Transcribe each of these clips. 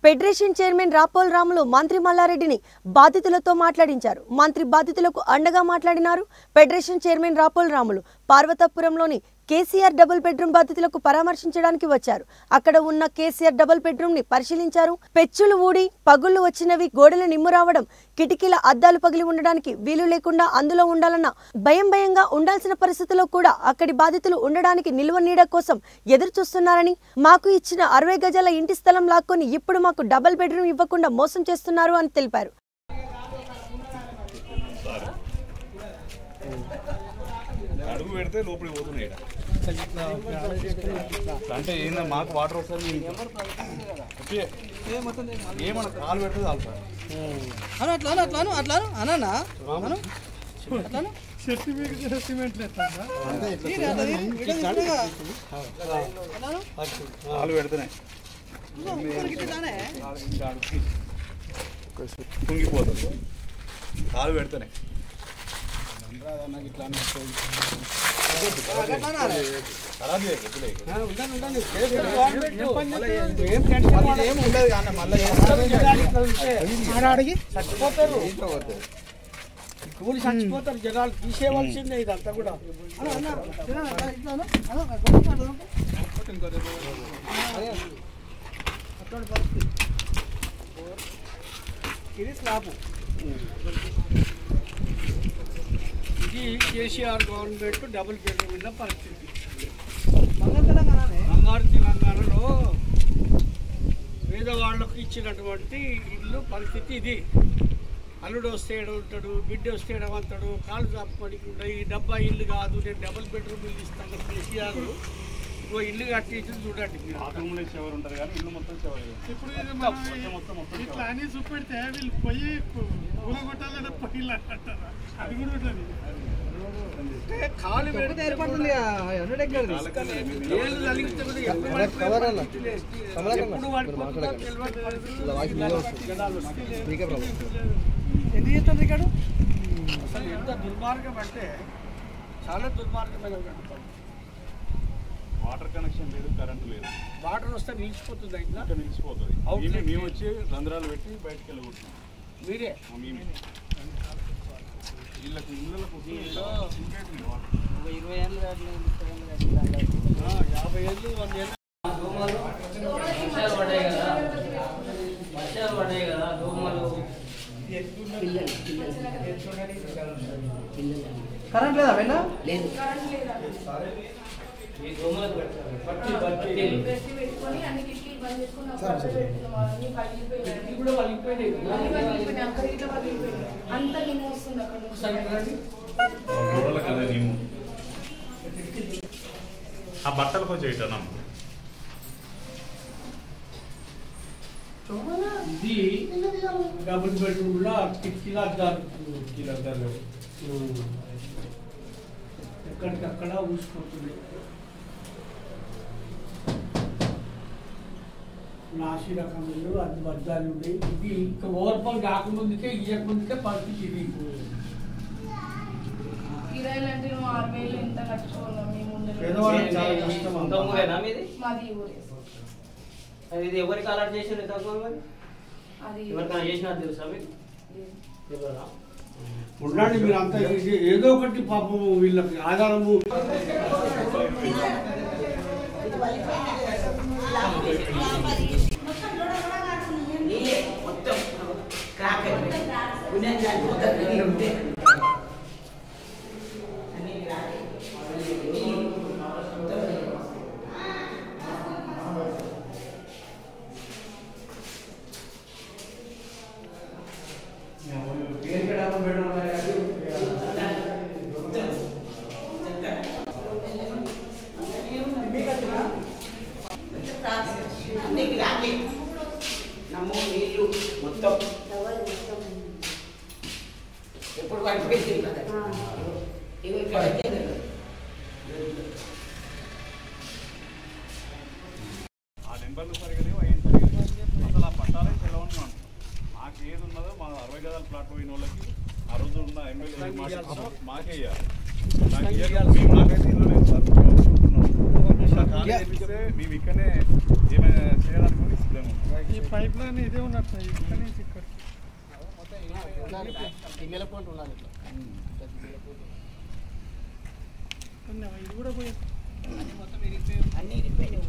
Federation chairman Rapol Ramulu మంత్రి మల్లారెడ్డిని బాధితులతో మాట్లాడించారు మంత్రి బాధితులకు అండగా మాట్లాడినారు ఫెడరేషన్ చైర్మన్ రాపోల్ రాములు పార్వతపురంలోని కేసీఆర్ డబుల్ బెడ్రూమ్ బాధితులకు పరామర్శించడానికి వచ్చారు అక్కడ ఉన్న కేసీఆర్ డబుల్ బెడ్రూమ్ ని పరిశీలించారు పెచ్చులు ఊడి పగుళ్లు వచ్చినవి గోడల నిమ్ము రావడం కిటికీల అద్దాలు పగిలి ఉండడానికి వీలు లేకుండా అందులో ఉండాలన్న భయం భయంగా ఉండాల్సిన పరిస్థితిలో కూడా అక్కడి బాధితులు ఉండడానికి నిల్వ నీడ కోసం ఎదురు చూస్తున్నారని మాకు ఇచ్చిన అరవై గజాల ఇంటి స్థలం లాక్కొని ఇప్పుడు మాకు డబుల్ బెడ్రూమ్ ఇవ్వకుండా మోసం చేస్తున్నారు అని తెలిపారు అడుగు పెడితే లోపలికి పోతున్నాయి ఈడ. అంటే ఏందా మాకు వాటర్ వస్తుంది ఏమన్నా కాలు పెడితే చాలు సార్ అను అట్లాను అట్లాను అట్లాను అనన్నా అను అట్లాను తీరు, అట్లా తీరు. వీడియో తీసుకున్నాగా. అట్లాను. కాలు పెడితేనే ఇదిగో, ఇంకొకరికి ఇట్లానే. కుంగిపోతుంది కాలు పెడితేనే అట్లానే. ఖరాబ్ చేయకు, వదిలేయకు. కూలి చచ్చిపోతారు జనాలు తీసేయవలసిందే ఇదంతా కూడా అను, అన్న, తినా, అట్లా, ఇట్లాను. అను, అట్లా, అట్లా. అట్లాంటి పరిస్థితి. ఇది స్లాబ్ ఇది కేసీఆర్ గవర్నమెంట్ డబుల్ బెడ్రూమ్ ఉన్న పరిస్థితి బంగారు తెలంగాణనే. బంగారు తెలంగాణలో పేదవాళ్లకు ఇచ్చినటువంటి ఇల్లు పరిస్థితి ఇది అల్లుడు వస్తే ఏడ ఉంటాడు బిడ్డ వస్తే ఏడవంతాడు కాలు చాపుకొని ఈ డబ్బా ఇల్లు కాదు నేను డబుల్ బెడ్రూమ్ ఇల్లు ఇస్తాను కేసీఆర్ ఇంకో ఇల్లు కట్టించి చూడండి మీరు. బాత్రూంలో చివరి ఉంటుంది కానీ ఇల్లు మొత్తం చివరి ఇప్పుడు ఇది మొత్తం మనం మొత్తం మొత్తం ఇట్లా అని చూపెడితే వీళ్ళు పొయ్యి కూలగొట్టాలంటే పొయ్యిలు అంటారా అది కూడా ఉంటుంది అంటే కాలు పెడితే ఏర్పడుతుంది ఆ, హండ్రెడ్ ఎక్కడిది? ఏళ్ళు తగిలితే కూడా ఎప్పుడు పడుతుందో ఎప్పుడు పడిపోతుందో తెలియని పరిస్థితి. జనాలు ఎందుకు చేస్తాను రికార్డు అసలు ఎంత దుర్మార్గం అంటే చాలా దుర్మార్గమైన వ్యాపారం. వాటర్ కనెక్షన్ లేదు కరెంట్ లేదు వాటర్ వస్తే నిలిచిపోతుంది ఇంట్లో ఇంకా నిలిచిపోతుంది Outlet మేమే- మేము వచ్చి రంధ్రాలు పెట్టి బయటకు వెళ్ళగొట్టున్నాం మీరే మేమే వీళ్ళకి ఇళ్ళకు ఆ, యాభై ఏళ్ళు వంద ఏళ్ళు వర్షాలు పడ్డాయి కదా వర్షాలు పడ్డాయి కదా దోమలు కరెంట్ లేదా వెళ్ళా ఈ దోమలకు పెట్టాలి పట్టి పట్టి పెట్టి పెట్టుకొని అన్ని కిటికీలు బంద్ చేసుకొని ఒక పట్ట పెట్టుకున్నాం. అన్ని పగిలిపోయినాయి. ఇది కూడా పలిగిపోయినాయి అన్ని పగిలిపోయినాయి. అక్కడ ఇట్లా పగిలిపోయినాయి. అంతా నిమ్మ వస్తుంది అక్కడ నుంచి. ఒకసారి చూడండి. గోడల కదా నీము ఆ బట్టలు కొంచెం ఇటన్నా ఇది డబుల్ బెడ్రూమ్ లో కిటికీలు అద్దాలు కిటికీలు అద్దాలు ఎక్కడికక్కడ ఊసిపోతుంది నాసి రకం ఇల్లు అది అద్దాలు ఉన్నాయి ఇది ఇంకా ఓవర్ఫాల్ కాకముందుకే ఇయ్యకముందుకే పరిస్థితి ఇది కిరాయిలు అంటే నువ్వు ఆరు వేలు ఎంత కట్టుకోవాలి మేము ఉండలేము. పేదవాళ్ళకి చాలా కష్టం సొంత అమ్మా. ఊరేనా మీది మాది ఈ ఊరే అది ఇది ఎవరికి అలర్ట్ చేసారు తక్కువ మరి అది ఎవరికైనా చేసినా తెలుసా మీకు తెలియదా ఉండండి మీరు అంతా ఇది ఏదో ఒకటి పాపము వీళ్ళకి ఆధారము నమ్మో నీళ్ళు మొత్తం ఎప్పుడు పడిపోయింది కదా ఇవి ఇక్కడ వచ్చేది. ఆ నెంబర్లు సరిగా లేవు అయ్యేం సరిగా లేవు. అసలు ఆ పట్టాలే తెలవని మనం మాకు ఏది ఉన్నదో మా అరవై గదాల ప్లాట్ పోయిన వాళ్ళకి ఆ రోజు ఉన్న ఎమ్మెల్యే మాకే ఇవ్వాలి నాకు ఇయ్యాలి. మేము నాకైతే ఇల్లు లేదు సార్ మేము చూసుకుంటున్నాం. ఒకసారి ఖాళీ చేపిస్తే మేము ఇక్కడనే ఏమైనా చేయడానికి కూడా సిద్ధంగా ఉన్నాం ఈ పైప్ లైన్ ఇదే ఉన్నట్టు ఇక్కడ నుంచి ఇక్కడ ఉన్నావా? ఇది కూడా పోయి అన్ని ఇరిగిపోయినాయి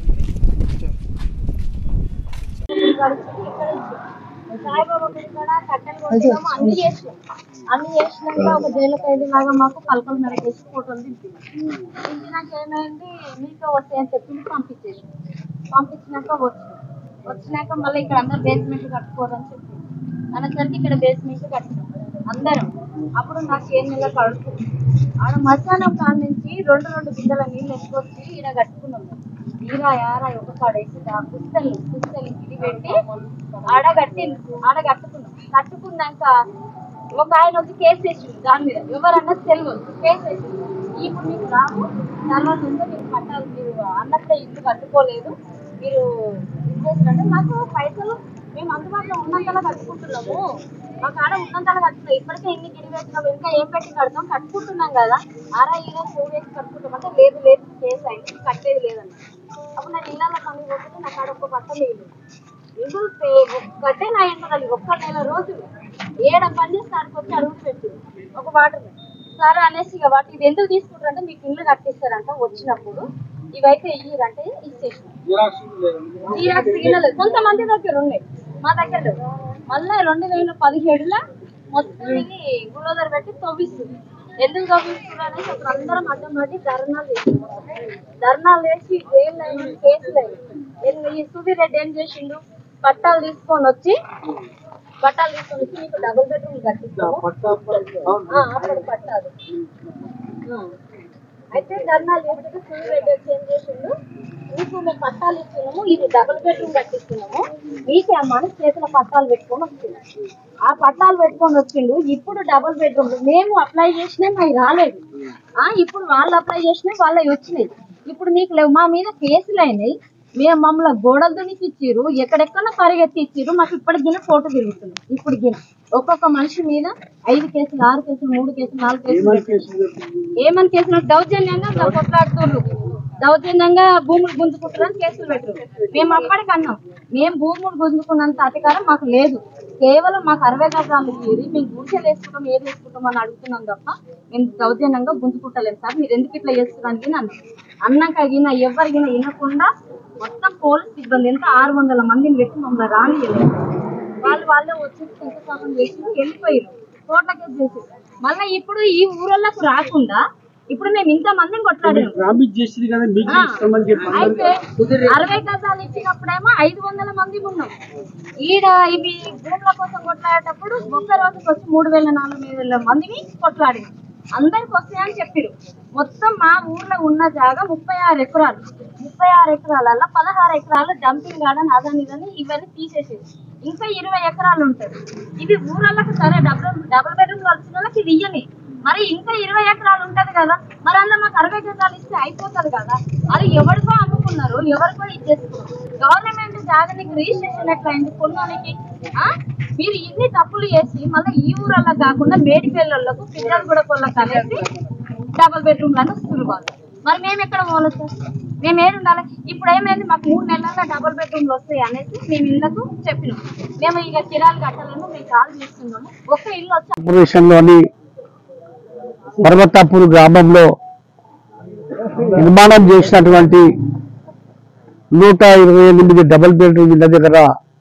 సాయిబాబా గుడి కూడా కట్టెలు కొట్టడము అన్ని చేసినాం అన్ని చేసినాక ఒక జైలు ఖైదీ లాగా మాకు పలకలు మెరకేసి ఫోటోలు దింపింది దింపినాక ఏమైంది మీతో వస్తాయని చెప్పి పంపించేసి పంపించినాక వచ్చినాం వచ్చినాక మళ్ళీ ఇక్కడ అందరు బేస్మెంట్ కట్టుకోరని చెప్పి అనేసరికి ఇక్కడ బేస్మెంట్ కట్టినాం అందరం అప్పుడు నాకు ఏ నెల కడుపు ఆడ మధ్యాహ్నం కాడ నుంచి రెండు రెండు బిడ్డల నీళ్ళు ఎత్తుకొచ్చి ఈడ కట్టుకున్నాం ఈరా యారా ఒక కాడ వేసి ఆ పుస్తలు పుస్తలు ఇది పెట్టి ఆడ కట్టి ఆడ కట్టుకున్నాం కట్టుకున్నాక ఒక ఆయన వచ్చి కేసు వేసిండు దాని మీద ఎవరన్నా తెలియదు కేసు వేసిండు ఇప్పుడు మీకు రాము తర్వాత ఉంటే మీకు కట్టాలి మీరు అన్నప్పుడే ఇల్లు కట్టుకోలేదు మీరు ఇది చేసినట్టు నాకు పైసలు మేము అందుబాటులో ఉన్నంతలా కట్టుకుంటున్నాము మా కాడ ఉన్నంతలా కట్టుకున్నాం ఇప్పటికే ఎన్ని గిరి వేసినాం ఇంకా ఏం పెట్టి కడతాం కట్టుకుంటున్నాం కదా ఆరా ఈరా షూ వేసి కట్టుకుంటాం అంటే లేదు లేదు కేసు అయింది కట్టేది లేదన్న అప్పుడు నేను ఇళ్ళలో పని పోతే నా కాడ ఒక్క పట్ట లేదు ఇల్లు కట్టే నా ఇంట్లో ఒక్క నెల రోజులు ఏడ పని చేసి దానికి వచ్చి అడుగు పెట్టి ఒక వాటర్ సరే అనేసి ఇక వాటి ఇది ఎందుకు తీసుకుంటారంటే మీకు ఇల్లు కట్టిస్తారంట వచ్చినప్పుడు ఇవైతే ఇయ్యరంటే ఇచ్చేసినాం జిరాక్స్ గిన్నెలు కొంతమంది దగ్గర ఉన్నాయి మా దగ్గర లేవు. మళ్ళీ రెండు వేల పదిహేడులో మొత్తం ఇది గులోదర్ పెట్టి తవ్విస్తుంది ఎందుకు తవ్విస్తున్నారు అనేసి అప్పుడు అందరం అడ్డం పట్టి ధర్నాలు చేస్తున్నాం ధర్నాలు వేసి జైలు అయిన కేసులు అయినాయి ఈ సుధీర్ రెడ్డి ఏం చేసిండు పట్టాలు తీసుకొని వచ్చి పట్టాలు తీసుకొని వచ్చి మీకు డబుల్ బెడ్రూమ్ కట్టిస్తాము ఆ, అప్పుడు పట్టాలు ఆ. అయితే ధర్నాలు చేస్తుంటే సుధీర్ రెడ్డి వచ్చి ఏం చేసిండు మీకు మేము పట్టాలు ఇస్తున్నాము ఇది డబుల్ బెడ్రూమ్ కట్టిస్తున్నాము మీకే ఆ మనిషి చేతిలో పట్టాలు పెట్టుకొని వచ్చిండు ఆ పట్టాలు పెట్టుకొని వచ్చిండు ఇప్పుడు డబుల్ బెడ్రూమ్ మేము అప్లై చేసినా అవి రాలేదు ఆ ఇప్పుడు వాళ్ళు అప్లై చేసినా వాళ్ళవి వచ్చినాయి ఇప్పుడు మీకు లేవు మా మీద కేసులు అయినాయి మేము మమ్మల్ని గోడలు దునికి ఇచ్చిర్రు ఎక్కడెక్కడ పరిగెత్తి ఇచ్చిర్రు మాకు ఇప్పటికి ఫోటో తిరుగుతుంది ఇప్పుడు గిన ఒక్కొక్క మనిషి మీద ఐదు కేసులు ఆరు కేసులు మూడు కేసులు నాలుగు కేసులు ఏమని కేసులు దౌర్జన్యంగా ఇలా కొట్లాడుతున్నారు దౌర్జన్యంగా భూములు గుంజుకుంటారని కేసులు పెట్టరు మేము అప్పటికి అన్నాం మేము భూములు గుంజుకున్నంత అధికారం మాకు లేదు కేవలం మాకు అరవై గజాలు తీరి మేము గుడిసెలు వేసుకుంటాం ఏది వేసుకుంటాం అని అడుగుతున్నాం తప్ప మేము దౌర్జన్యంగా గుంజుకుంటలేము సార్ మీరు ఎందుకు ఇట్లా చేస్తున్నారని అన్నాం అన్నాక గిన ఎవరిగిన వినకుండా మొత్తం పోలీస్ సిబ్బంది ఎంత ఆరు వందల మందిని పెట్టి మమ్మల్ని రానియలేదు వాళ్ళు వాళ్ళే వచ్చి శంకుస్థాపన చేసి వెళ్ళిపోయారు కోట్ల కేసు చేసి మళ్ళీ ఇప్పుడు ఈ ఊరళ్ళకు రాకుండా ఇప్పుడు మేము ఇంత మందిని కొట్లాడాము ప్రామిస్ చేసింది కదా మీకు ఆ, ఇస్తామని చెప్పి అయితే అరవై గజాలు ఇచ్చినప్పుడేమో ఐదు వందల మంది ఉన్నాం ఈడ ఇవి భూముల కోసం కొట్లాడేటప్పుడు ఒక్క రోజుకి వచ్చి మూడు వేల నాలుగు వేల మందిని కొట్లాడి అందరికి వస్తాయని చెప్పారు మొత్తం మా ఊర్లో ఉన్న జాగా ముప్పై ఆరు ఎకరాలు ముప్పై ఆరు ఎకరాలలో పదహారు ఎకరాలు డంపింగ్ గార్డెన్ అదని ఇదని ఇవన్నీ తీసేసేది ఇంకా ఇరవై ఎకరాలు ఉంటాయి ఇవి ఊరళ్ళకి సరే డబుల్ డబుల్ బెడ్రూమ్ వచ్చిన వాళ్ళకి ఇది ఇయ్యని మరి ఇంకా ఇరవై ఎకరాలు ఉంటది కదా మరి అందులో మాకు అరవై గజాలు ఇస్తే అయిపోతుంది కదా అది ఎవరికో అమ్ముకున్నారు ఎవరికో ఇచ్చేసుకున్నారు గవర్నమెంట్ జాగానికి రిజిస్ట్రేషన్ ఎట్లా అయింది కొన్నానికి ఆ? మీరు ఇన్ని తప్పులు చేసి మళ్ళీ ఈ ఊరల్లో కాకుండా మేడిపల్లిలకు పిల్లలు కూడా కొళ్ళకి అనేసి డబుల్ బెడ్రూమ్ లను సులువాలి మరి మేము ఎక్కడ పోవాలి సార్ మేము ఏడు ఉండాలి ఇప్పుడు ఏమైంది మాకు మూడు నెలల్లో డబుల్ బెడ్రూమ్లు వస్తాయి అనేసి మేము ఇళ్ళకు చెప్పినాం మేము ఇక కిరాలు కట్టాలని మేము కాల్ చేస్తున్నాము ఒక్క ఇల్లు వచ్చి కార్పొరేషన్లోని పర్వతాపూర్ గ్రామంలో నిర్మాణం చేసినటువంటి నూట ఇరవై ఎనిమిది డబుల్ బెడ్రూమ్ ఇళ్ళ దగ్గర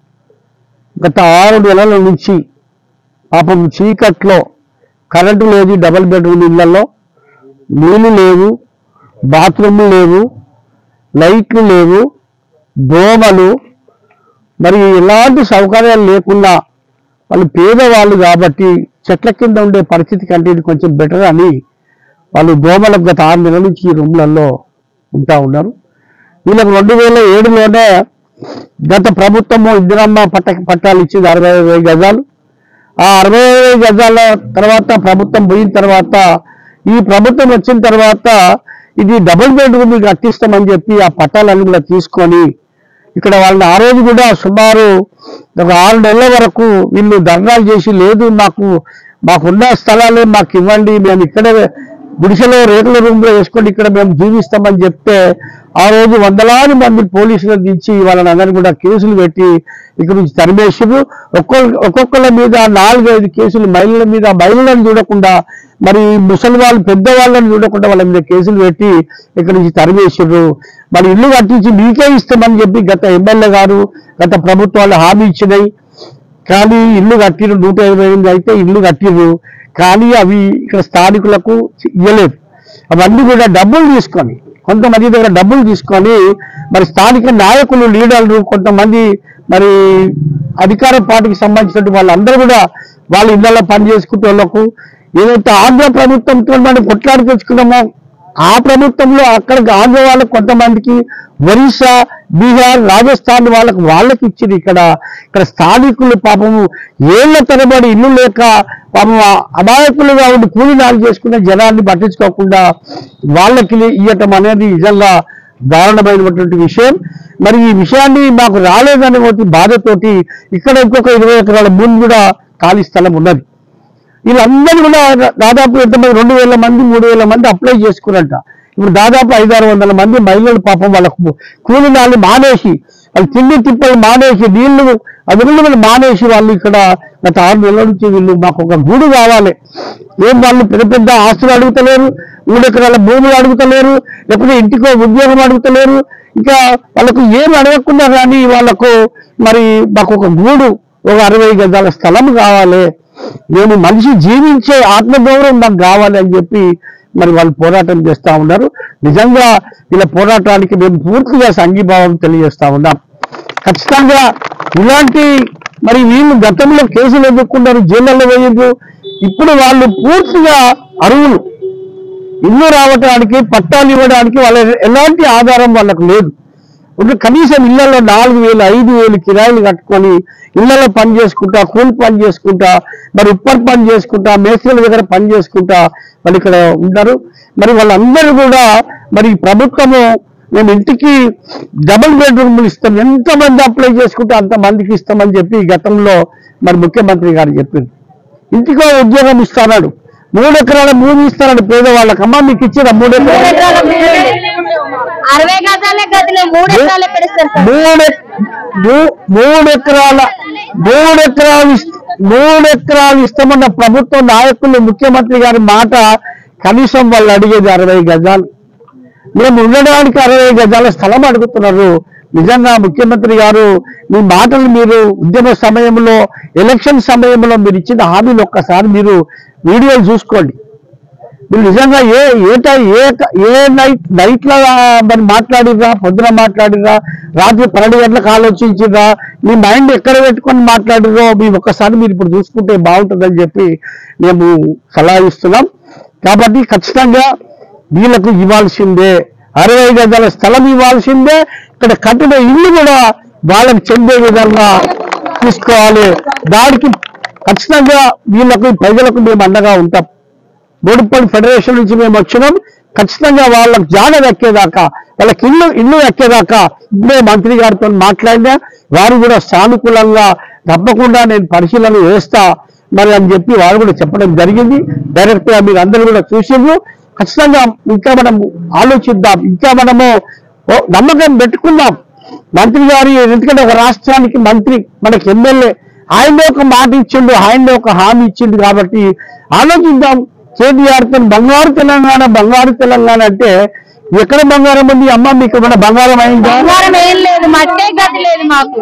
గత ఆరు నెలల నుంచి పాపం చీకట్లో కరెంటు లేదు డబుల్ బెడ్రూమ్ ఇళ్లలో నీళ్లు లేవు బాత్రూమ్లు లేవు లైట్లు లేవు దోమలు మరి ఎలాంటి సౌకర్యాలు లేకుండా వాళ్ళు పేదవాళ్ళు కాబట్టి చెట్ల కింద ఉండే పరిస్థితి కంటే ఇది కొంచెం బెటర్ అని వాళ్ళు దోమలకు గత ఆరు నెలల నుంచి ఈ రూమ్లలో ఉంటా ఉన్నారు వీళ్ళకి రెండు వేల ఏడులోనే గత ప్రభుత్వము ఇందిరమ్మ పట్ట పట్టాలు ఇచ్చింది అరవై వేల గజాలు ఆ అరవై వేల గజాల తర్వాత ప్రభుత్వం పోయిన తర్వాత ఈ ప్రభుత్వం వచ్చిన తర్వాత ఇది డబుల్ బెడ్రూమ్ కట్టిస్తామని చెప్పి ఆ పట్టాలన్నీ కూడా తీసుకొని ఇక్కడ వాళ్ళని ఆ రోజు కూడా సుమారు ఒక ఆరు నెలల వరకు వీళ్ళు ధర్నాలు చేసి లేదు మాకు మాకున్న స్థలాలే మాకు ఇవ్వండి మేము ఇక్కడే గుడిసెలో రేకుల రూమ్ లో వేసుకొని ఇక్కడ మేము జీవిస్తామని చెప్తే ఆ రోజు వందలాది మంది పోలీసులను దించి వాళ్ళని అందరినీ కూడా కేసులు పెట్టి ఇక్కడ నుంచి తరిమేసారు ఒక్కొక్క ఒక్కొక్కళ్ళ మీద నాలుగైదు కేసులు మహిళల మీద మహిళలను చూడకుండా మరి ముసలి వాళ్ళు పెద్దవాళ్ళని చూడకుండా వాళ్ళ మీద కేసులు పెట్టి ఇక్కడ నుంచి తరిమేసారు మరి ఇల్లు కట్టించి మీకే ఇస్తామని చెప్పి గత ఎమ్మెల్యే గారు గత ప్రభుత్వాలు హామీ ఇచ్చినాయి కానీ ఇల్లు కట్టిరు నూట ఇరవై ఎనిమిది అయితే ఇల్లు కట్టిరు కానీ అవి ఇక్కడ స్థానికులకు ఇవ్వలేదు అవన్నీ కూడా డబ్బులు తీసుకొని కొంతమంది దగ్గర డబ్బులు తీసుకొని మరి స్థానిక నాయకులు లీడర్లు కొంతమంది మరి అధికార పార్టీకి సంబంధించిన వాళ్ళందరూ కూడా వాళ్ళ ఇళ్లలో పని చేసుకుంటే వాళ్ళకు ఏదైతే ఆంధ్ర ప్రభుత్వంతో మనం కొట్లాడి తెచ్చుకున్నామో ఆ ప్రభుత్వంలో అక్కడ ఆంధ్ర వాళ్ళకు కొంతమందికి ఒరిస్సా బీహార్ రాజస్థాన్ వాళ్ళకు వాళ్ళకి ఇచ్చింది ఇక్కడ ఇక్కడ స్థానికులు పాపము ఏళ్ల తరబడి ఇల్లు లేక పాపం అమాయకులుగా ఉండి కూలినాలు చేసుకునే జనాన్ని పట్టించుకోకుండా వాళ్ళకి ఇవ్వటం అనేది నిజంగా దారుణమైనటువంటి విషయం మరి ఈ విషయాన్ని మాకు రాలేదనే ఒకటి బాధతోటి ఇక్కడ ఇంకొక ఇరవై ఎకరాల భూమి కూడా ఖాళీ స్థలం ఉన్నది వీళ్ళందరూ కూడా దాదాపు ఎంతమంది రెండు వేల మంది మూడు వేల మంది అప్లై చేసుకున్నట్ట ఇప్పుడు దాదాపు ఐదారు వందల మంది మహిళలు పాపం వాళ్ళకు కూలి నాళ్ళు మానేసి వాళ్ళు తిండి తిప్పలు మానేసి నీళ్లు అదులు కూడా మానేసి వాళ్ళు ఇక్కడ గత ఆరు నెలల నుంచి వీళ్ళు మాకు ఒక గూడు కావాలి ఏం వాళ్ళు పెద్ద పెద్ద ఆస్తులు అడుగుతలేరు మూడు ఎకరాల భూములు అడుగుతలేరు లేకపోతే ఇంటికో ఉద్యోగం అడుగుతలేరు ఇంకా వాళ్ళకు ఏం అడగకుండా కానీ వాళ్ళకు మరి మాకు ఒక గూడు ఒక అరవై గజాల స్థలం కావాలి మేము మనిషి జీవించే ఆత్మగౌరవం మాకు కావాలి అని చెప్పి మరి వాళ్ళు పోరాటం చేస్తా ఉన్నారు నిజంగా వీళ్ళ పోరాటానికి మేము పూర్తిగా సంఘీభావం తెలియజేస్తా ఉన్నాం ఖచ్చితంగా ఇలాంటి మరి వీళ్ళు గతంలో కేసులు ఎదుర్కొన్నారు జైళ్ళలో వేయరు ఇప్పుడు వాళ్ళు పూర్తిగా అరువులు ఇల్లు రావడానికి పట్టాలు ఇవ్వడానికి వాళ్ళ ఎలాంటి ఆధారం వాళ్ళకు లేదు ఒక కనీసం ఇళ్లలో నాలుగు వేలు ఐదు వేలు కిరాయిలు కట్టుకొని ఇళ్లలో పని చేసుకుంటా కూలి పని చేసుకుంటా మరి ఉప్పర్ పని చేసుకుంటా మేస్త్రుల దగ్గర పని చేసుకుంటా వాళ్ళు ఇక్కడ ఉంటారు మరి వాళ్ళందరూ కూడా మరి ప్రభుత్వము మేము ఇంటికి డబుల్ బెడ్రూమ్లు ఇస్తాం ఎంతమంది అప్లై చేసుకుంటే అంతమందికి ఇస్తామని చెప్పి గతంలో మరి ముఖ్యమంత్రి గారు చెప్పింది ఇంటికో ఉద్యోగం ఇస్తాడు మూడు ఎకరాల భూమి ఇస్తారని పేదవాళ్ళకమ్మా మీకు ఇచ్చిన మూడు ఎకరాల అరవై గజాలే గదిలే మూడు ఎకరాలు ఎక్కడ ఇస్తారు సార్ మూడు ఎక్- మూ- మూడు ఎకరాల మూడు ఎకరాలు ఇస్- మూడు ఎకరాలు ఇస్తామన్న ప్రభుత్వ నాయకులు ముఖ్యమంత్రి గారి మాట కనీసం వాళ్ళు అడిగేది అరవై గజాలు మేము ఉండడానికి అరవై గజాల స్థలం అడుగుతున్నారు నిజంగా ముఖ్యమంత్రి గారు మీ మాటలు మీరు ఉద్యమ సమయంలో ఎలక్షన్ సమయంలో మీరు ఇచ్చిన హామీలు ఒక్కసారి మీరు వీడియోలు చూసుకోండి మీరు నిజంగా ఏ ఏ టై ఏ ట- ఏ నైట్ నైట్లో మరి మాట్లాడిర్రా పొద్దున మాట్లాడిర్రా రాత్రి పన్నెండు గంటలకు ఆలోచించిర్రా మీ మైండ్ ఎక్కడ పెట్టుకొని మాట్లాడిర్రో మీ ఒక్కసారి మీరు ఇప్పుడు చూసుకుంటే బాగుంటుందని చెప్పి మేము సలహా ఇస్తున్నాం కాబట్టి ఖచ్చితంగా వీళ్ళకు ఇవ్వాల్సిందే అరవై గజాల స్థలం ఇవ్వాల్సిందే ఇక్కడ కట్టిన ఇల్లు కూడా వాళ్ళకి చెందే విధంగా తీసుకోవాలి దానికి ఖచ్చితంగా వీళ్ళకు ప్రజలకు మేము అండగా ఉంటాం బోడుపల్లి ఫెడరేషన్ నుంచి మేము వచ్చినాం ఖచ్చితంగా వాళ్ళకి జాగ దక్కేదాకా వాళ్ళకి ఇల్లు ఇల్లు దక్కేదాకా ఇప్పుడే మంత్రి గారితో మాట్లాడినా వారు కూడా సానుకూలంగా తప్పకుండా నేను పరిశీలన చేస్తా మరి అని చెప్పి వారు కూడా చెప్పడం జరిగింది డైరెక్ట్ గా మీరు అందరూ కూడా చూసిండ్రు ఖచ్చితంగా ఇంకా మనం ఆలోచిద్దాం ఇంకా మనము ఓ నమ్మకం పెట్టుకుందాం మంత్రి గారి ఎందుకంటే ఒక రాష్ట్రానికి మంత్రి మనకి ఎమ్మెల్యే ఆయనే ఒక మాట ఇచ్చిండు ఆయనే ఒక హామీ ఇచ్చిండు కాబట్టి ఆలోచిద్దాం కేటీఆర్ తో బంగారు తెలంగాణ బంగారు తెలంగాణ అంటే ఎక్కడ బంగారం ఉంది అమ్మ మీకు మన బంగారం అయిందా బంగారం ఏం లేదు మట్టే గది లేదు మాకు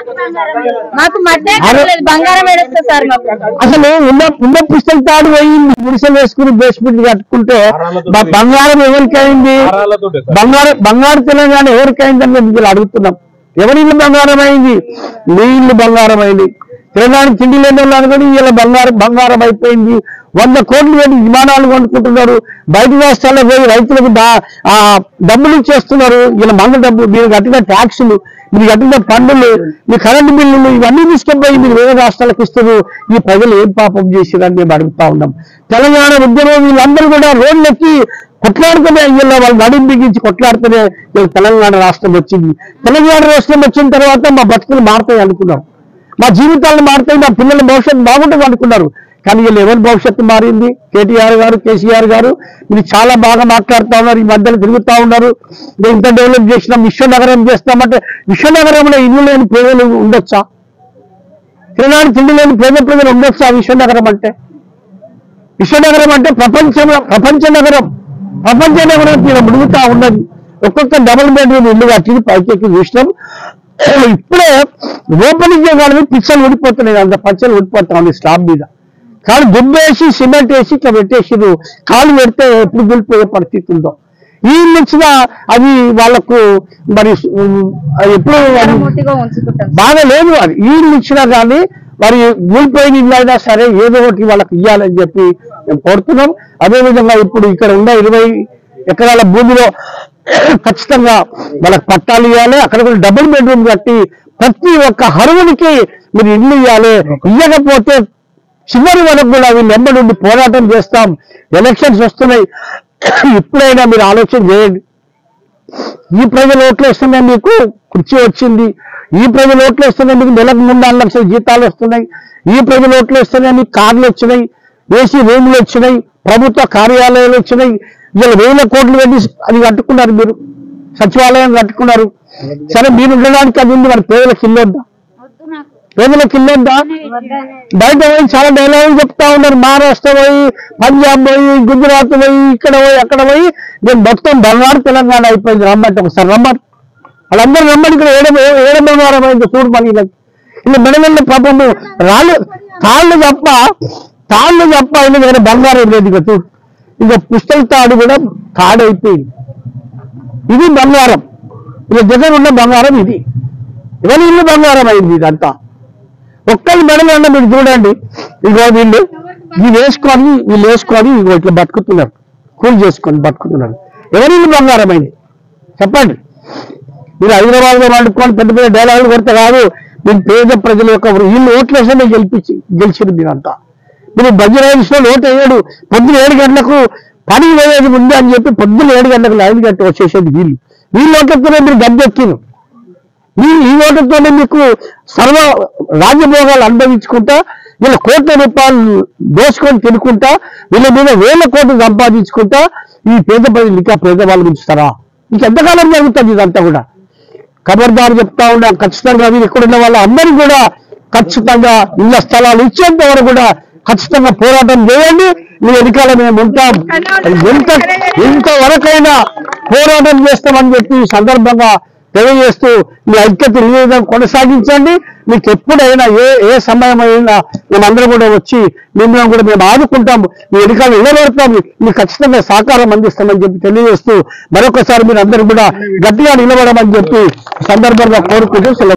మాకు మట్టే గది లేదు బంగారం ఏడుస్తుంది సార్ మాకు అసలు ఉన్న ఉన్న పుస్తకం తాడు పోయింది గుడిసెలు వేసుకుని బేస్మెంట్ కట్టుకుంటే బ- బంగారం ఎవరికైంది బంగారం బంగారు తెలంగాణ ఎవరికైందని మేము ఇలా అడుగుతున్నాం ఎవరి ఇల్లు బంగారం అయింది మీ ఇల్లు బంగారం అయింది తెలంగాణ తిండి లేని వాళ్ళు అనుకుని ఇలా బంగారం బంగారం అయిపోయింది వంద కోట్లు పెట్టి విమానాలు కొనుక్కుంటున్నారు బయట రాష్ట్రాల్లో పోయి రైతులకు డా- ఆ డబ్బులు ఇచ్చేస్తున్నారు ఇలా మంద డబ్బు మీరు కట్టిన ట్యాక్సులు మీరు కట్టిన పన్నులు మీ కరెంటు బిల్లులు ఇవన్నీ తీసుకుపోయి మీరు వేరే రాష్ట్రాలకు ఇస్తారు ఈ ప్రజలు ఏం పాపం చేసిరని మేము అడుగుతా ఉన్నాం తెలంగాణ ఉద్యమం వీళ్ళందరూ కూడా రోడ్లెక్కి కొట్లాడుతూనే అయ్యల్లో వాళ్ళు నడుం బిగించి కొట్లాడుతూనే ఇలా తెలంగాణ రాష్ట్రం వచ్చింది తెలంగాణ రాష్ట్రం వచ్చిన తర్వాత మా బతుకులు మారుతాయి అనుకున్నాం మా జీవితాలు మారుతాయి మా పిల్లల భవిష్యత్తు బాగుంటుంది అనుకున్నారు కానీ వీళ్ళు ఎవరి భవిష్యత్తు మారింది కేటీఆర్ గారు కేసీఆర్ గారు మీరు చాలా బాగా మాట్లాడుతూ ఉన్నారు ఈ మధ్యలో తిరుగుతూ ఉన్నారు మేము ఇంత డెవలప్ చేసినాం విశ్వనగరం చేస్తామంటే విశ్వనగరంలో ఇల్లు లేని ప్రజలు ఉండొచ్చా తినడానికి తిండి లేని పేద ప్రజలు ఉండొచ్చా విశ్వనగరం అంటే విశ్వనగరం అంటే ప్రపంచంలో ప్రపంచ నగరం ప్రపంచ నగరం తీరు ముడుగుతా ఉన్నది ఒక్కొక్క డబుల్ బెడ్రూమ్ ఇల్లు కట్టి పైకి చూసినాం ఇప్పుడే ఓపెనింగ్ చేయగానే పిచ్చలు ఊడిపోతున్నాయి అంత పచ్చలు ఊడిపోతా ఉంది స్లాబ్ మీద కానీ దుబ్బేసి సిమెంట్ వేసి ఇట్లా పెట్టేసిరు కాలు పెడితే ఎప్పుడు కూలిపోయే పరిస్థితి ఉందో ఈ నుంచి అది వాళ్ళకు మరి ఉమ్, అది ఎప్పుడు అది మూర్తిగా ఉంచుకుంటాం బాగా లేదు అది ఈళ్ళు ఇచ్చినా కానీ మరి కూలిపోయిన ఇల్లు అయినా సరే ఏదో ఒకటి వాళ్ళకి ఇవ్వాలని చెప్పి మేము కోరుతున్నాం అదేవిధంగా ఇప్పుడు ఇక్కడ ఉన్న ఇరవై ఎకరాల భూమిలో ఖచ్చితంగా వాళ్ళకి పట్టాలు ఇవ్వాలి అక్కడ కూడా డబుల్ బెడ్రూమ్ కట్టి ప్రతి ఒక్క హరువునికి మీరు ఇల్లు ఇవ్వాలి ఇవ్వకపోతే చివరి వరకు కూడా వీళ్ళు ఎంబడి పోరాటం చేస్తాం ఎలక్షన్స్ వస్తున్నాయి ఇప్పుడైనా మీరు ఆలోచన చేయండి ఈ ప్రజలు ఓట్లు వస్తున్నాయి మీకు కుర్చీ వచ్చింది ఈ ప్రజలు ఓట్లు వస్తున్నాయి మీకు నెలకు మూడు నాలుగు లక్షల జీతాలు వస్తున్నాయి ఈ ప్రజలు ఓట్లు వస్తున్నాయి మీకు కార్లు వచ్చినాయి ఏసీ రూములు వచ్చినాయి ప్రభుత్వ కార్యాలయాలు వచ్చినాయి ఇలా వేల కోట్లు పెట్టి అది కట్టుకున్నారు మీరు సచివాలయం కట్టుకున్నారు సరే మీరు ఉండడానికి అది ఉంది మరి పేదలకు ఇల్లు వద్దా వద్దు నాకు పేదలకు ఇల్లు వద్దా బయట పోయి చాలా డైలాగులు చెప్తా ఉన్నారు మహారాష్ట్ర పోయి పంజాబ్ పోయి గుజరాత్ పోయి ఇక్కడ పోయి అక్కడ పోయి నేను మొత్తం బంగారు తెలంగాణ అయిపోయింది రమ్మంటే ఒకసారి రమ్మని వాళ్ళందరూ రమ్మని ఇక్కడ ఏడ ఏడ బంగారం అయింది చూడు మన వీళ్ళకి ఇలా మెడవెళ్ళ పాపము రాళ్ళు తాళ్ళు తప్ప తాళ్ళు తప్ప ఇలా వేరే బంగారం లేదు ఇక చూడు ఇక పుస్తక తాడు కూడా తాడైపోయింది ఇది బంగారం ఇక దగ్గర ఉన్న బంగారం ఇది ఎవరి ఇల్లు బంగారం అయింది ఇదంతా ఒక్కరి మెడలో ఉన్న మీరు చూడండి ఇగో వీళ్ళు వీళ్ళు వేసుకొని వీళ్ళు వేసుకొని ఇగో ఇట్లా బతుకుతున్నారు కూలి చేసుకొని బతుకుతున్నారు ఎవరి ఇల్లు బంగారం అయింది చెప్పండి మీరు హైదరాబాద్ లో వండుకొని పెద్ద పెద్ద డైలాగులు కొడితే కాదు మీరు పేద ప్రజల యొక్క వీళ్ళు ఓట్లేసే గెలిపించి గెలిచింది మీరంతా మీరు బజ్రాయిల్స్లో ఓటు వేయడు పొద్దున ఏడు గంటలకు పని వేయేది ఉంది అని చెప్పి పొద్దున ఏడు గంటలకు ఐదు గంటలు వచ్చేసేది వీళ్ళు వీళ్ళు ఓట్లతోనే మీరు గద్దెక్కిను మీ ఈ ఓటుతోనే మీకు సర్వ రాజ్యభోగాలు అనుభవించుకుంటా వీళ్ళ కోట్ల రూపాయలు దోసుకొని తినుకుంటా వీళ్ళ మీద వేల కోట్లు సంపాదించుకుంటా ఈ పేద ప్రజలు ఇంకా పేదవాళ్ళు ఉంచుతారా ఇంకెంతకాలం జరుగుతుంది ఇదంతా కూడా ఖబర్దారు చెప్తా ఉన్నా ఖచ్చితంగా వీళ్ళు ఇక్కడ ఉన్న వాళ్ళ అందరూ కూడా ఖచ్చితంగా ఇళ్ల స్థలాలు ఇచ్చేంత వరకు కూడా ఖచ్చితంగా పోరాటం చేయండి మీ వెనకాల మేము ఉంటాం ఎంత ఇంతవరకైనా పోరాటం చేస్తామని చెప్పి ఈ సందర్భంగా తెలియజేస్తూ మీ ఐక్యత నివేదన కొనసాగించండి మీకు ఎప్పుడైనా ఏ ఏ సమయమైనా మేమందరం కూడా వచ్చి మిమ్మల్ని కూడా మేము ఆదుకుంటాము మీ వెనకాల నిలబడతాము మీకు ఖచ్చితంగా సహకారం అందిస్తామని చెప్పి తెలియజేస్తూ మరొకసారి మీరు అందరూ కూడా గట్టిగా నిలబడమని చెప్పి సందర్భంగా కోరుకుంటూ సెలవు